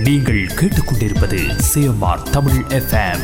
நீங்கள் கேட்டுக்கொண்டிருப்பது CMR Tamil FM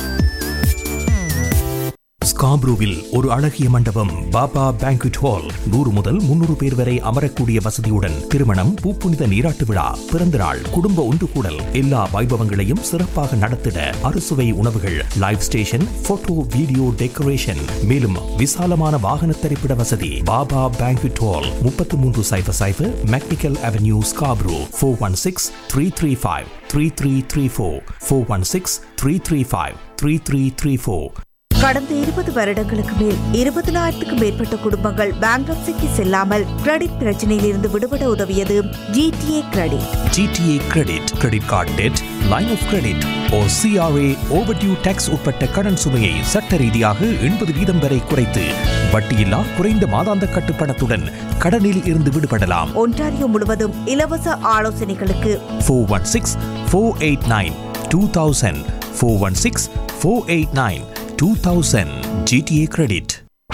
ஸ்காப்ரூவில் ஒரு அழகிய மண்டபம் பாபா பேங்க்வெட் ஹால் நூறு முதல் முன்னூறு பேர் வரை அமரக்கூடிய வசதியுடன் திருமணம் பூப்புனித நீராட்டு விழா பிறந்த நாள் குடும்ப ஒன்று கூடல் எல்லா வைபவங்களையும் சிறப்பாக நடத்திட அறுசுவை உணவுகள் live station photo video decoration மேலும் விசாலமான வாகன திரைப்பட வசதி பாபா பேங்க்வெட் ஹால் முப்பத்தி மூன்று சைபர் சைபர் McNicoll avenue Scarborough four one six three three five three three three four four one six three three five three three three four கடந்த இருபது வருடங்களுக்கு மேல் இருபதினாயிரத்துக்கும் மேற்பட்ட குடும்பங்கள் பேங்க்ரப்சிக்கு செல்லாமல் கிரெடிட் பிரச்சனையில் இருந்து விடுபட உதவியது GTA credit GTA credit credit card debt line of credit ஓ சிஆர்ஏ ஓவர்டியூ டேக்ஸ் உட்பட்ட கடன் சுமையை சட்ட ரீதியாக எண்பது வீதம் வரை குறைத்து வட்டியில்லா குறைந்த மாதாந்த கட்டுப்பணத்துடன் கடனில் இருந்து விடுபடலாம் ஒன்டாரியோ முழுவதும் இலவச ஆலோசனைகளுக்கு four one six four eight nine two thousand four one six four eight nine two thousand GTA credit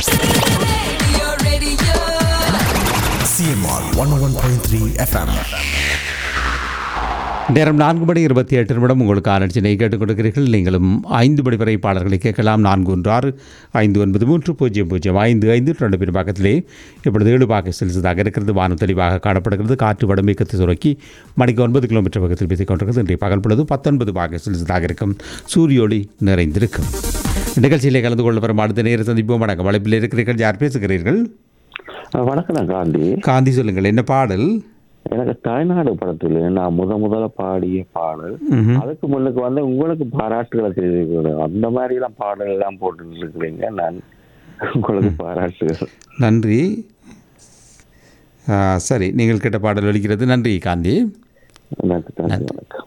CMR one one point three FM நேரம் நான்கு மணி இருபத்தி எட்டு நிமிடம் உங்களுக்கு ஆலோசனை கேட்டுக் கொடுக்கிறீர்கள் நீங்களும் ஐந்து மணி வரை பாடல்களை கேட்கலாம் நான்கு ஒன்று ஆறு ஐந்து ஒன்பது மூன்று பூஜ்ஜியம் பூஜ்ஜியம் ஐந்து ஐந்து ரெண்டு பேர் பக்கத்திலே இப்பொழுது ஏழு பாக்க செலுத்ததாக இருக்கிறது வானம் தெளிவாக காணப்படுகிறது காற்று வடமேக்கத்தை சுரக்கி மணிக்கு ஒன்பது கிலோமீட்டர் பக்கத்தில் பேசிக் கொண்டிருக்கிறது இன்றைய பகல் பொழுது பத்தொன்பது பாக செலுத்ததாக இருக்கும் சூரியோளி நிறைந்திருக்கும் நிகழ்ச்சியிலே கலந்து கொள்ள வரும் அடுத்த நேர சந்திப்போம் வணக்கம் வளைப்பில் இருக்கிறீர்கள் யார் பேசுகிறீர்கள் அஹ் வணக்கம் நான் காந்தி காந்தி சொல்லுங்கள் என்ன பாடல் எனக்கு தாய்நாடு படத்துல நான் முத முதல்ல பாடிய பாடல் ம்ஹும். அதுக்கு முன்னுக்கு வந்து உங்களுக்கு பாராட்டுகளை தெரிவிக்கணும் அந்த மாதிரி எல்லாம் பாடல் எல்லாம் போட்டு இருக்கிறீங்க நான் உங்களுக்கு பாராட்டுகள் நன்றி ஆ, சரி நீங்கள் கேட்ட பாடல் ஒலிக்கிறது நன்றி காந்தி நன்றி நன்றி வணக்கம்